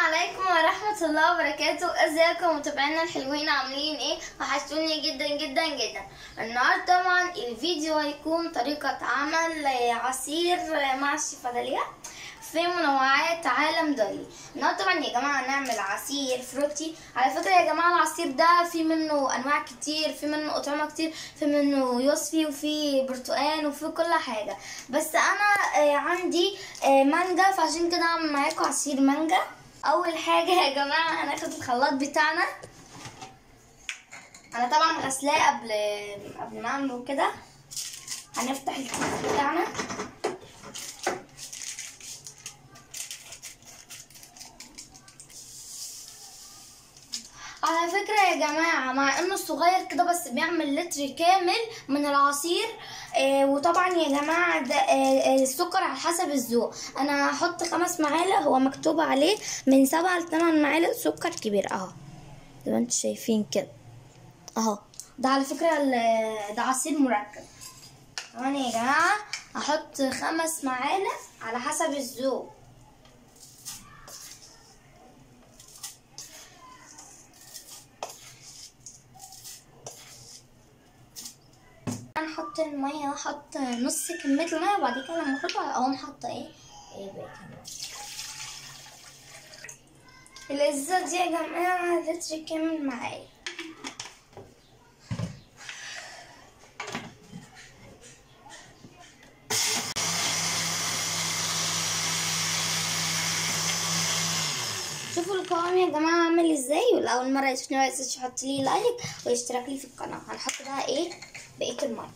عليكم ورحمة الله وبركاته ازيكم متابعينا الحلوين عاملين ايه وحشتوني جدا جدا جدا النهاردة طبعا الفيديو هيكون طريقة عمل عصير مع الشفادلية في منوعات عالم دولي النهارده طبعا يا جماعة هنعمل عصير فروتي على فكرة يا جماعة العصير ده في منه انواع كتير في منه اطعمة كتير في منه يوسفي وفي برتقان وفي كل حاجة بس انا آه، عندي آه، مانجا فعشان كده هعمل معاكم عصير مانجا اول حاجة يا جماعة هناخد الخلاط بتاعنا انا طبعا غسلاه قبل قبل ما اعمله كده هنفتح الكيس بتاعنا على فكرة يا جماعة مع انه صغير كده بس بيعمل لتر كامل من العصير آه وطبعا يا جماعة ده آه آه السكر على حسب الذوق انا هحط خمس معالق هو مكتوب عليه من سبعة لثمان معالق سكر كبير اهو زي ما انتوا شايفين كده اهو ده على فكرة ال- ده عصير مركب كمان يا جماعة هحط خمس معالق على حسب الذوق انا احط الميه احط نص كميه الميه وبعد كده لما احطها اقوم حاطه ايه ايه باقي الازازه دي يا جماعه لتر كامل معايا شوفوا القوام يا جماعه عامل ازاي والاول مره يشوفني ما ينساش يحط لي لايك ويشترك لي في القناه هنحط بقى ايه بقيه الميه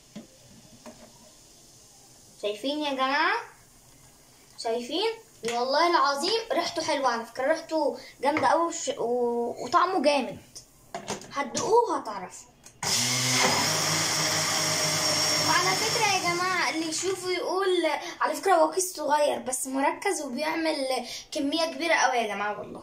شايفين يا جماعه شايفين والله العظيم ريحته حلوه على فكره ريحته جامده قوي وش... و... وطعمه جامد هتدوقوه هتعرفوا وعلى فكرة يا جماعة اللي يشوفه يقول على فكرة هو كيس صغير بس مركز وبيعمل كمية كبيرة قوي يا جماعة والله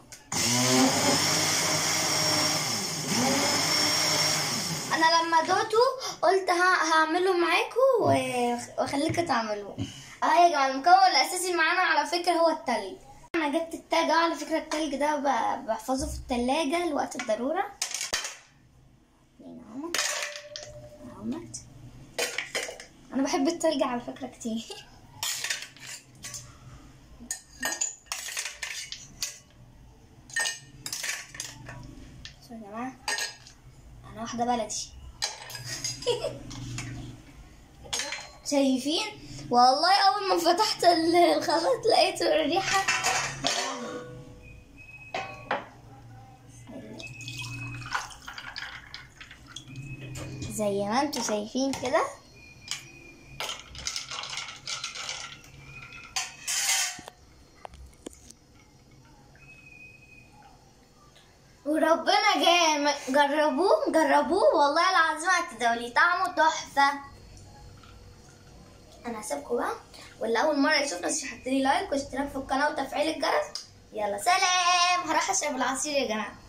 انا لما دوته قلت ها هعمله معاكم و- واخليكم تعملوه اه يا جماعة المكون الاساسي معانا على فكرة هو التلج انا جبت التلج اه على فكرة التلج ده ب- بحفظه في التلاجة لوقت الضرورة هنا اهوت اهوت انا بحب التلج على فكره كتير شوفوا يا جماعه انا واحده بلدي شايفين والله اول ما فتحت ال- الخلاط لقيت الريحه زي ما انتوا شايفين كده وربنا جامد جربوه جربوه والله العظيم هتدولي طعمه تحفة انا هسيبكم بقى واللي اول مرة يشوفنا يحط لي لايك واشتراك في القناة وتفعيل الجرس يلا سلام هروح اشرب العصير يا جماعة